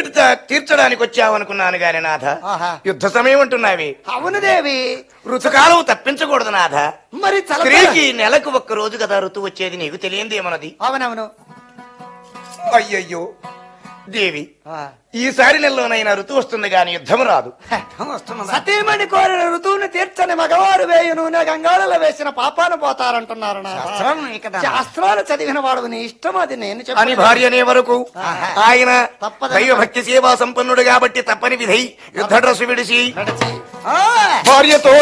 అక్కడి తా- తీర్చడానికి వచ్చావనుకున్నాను గాని నాథ ఆహా. యుద్ధ సమయం అంటున్నావి అవును దేవి ఋతుకాలం తప్పించకూడదు నాథ మరి చల స్త్రీకి నెలకు ఒక్క రోజు కదా ఋతువు వచ్చేది నీకు తెలియంది ఏమన్నది అవునవును అయ్యయ్యో దేవి ఆ. ఈసారి నెలలోనైనా ఋతువు వస్తుంది గాని యుద్ధం రాదు సతీమణి కోరిన ఋతువుని తీర్చని మగవారు వేయు నూనె గంగాళలో వేసిన పాపాన పోతారంటున్నారు నాథ. శాస్త్రాలు ఉన్నాయి కదా. శాస్త్రాలు చదివిన వాడు నీ ఇష్టం అది నేను అని చెప్పను. భార్య అనే వరకు ఆయన తప్పదు. దైవ భక్తి సేవా సంపన్నుడు కాబట్టి తప్పని విధై యుద్ధ డ్రస్సు విడిచి నడిచి. భార్యతో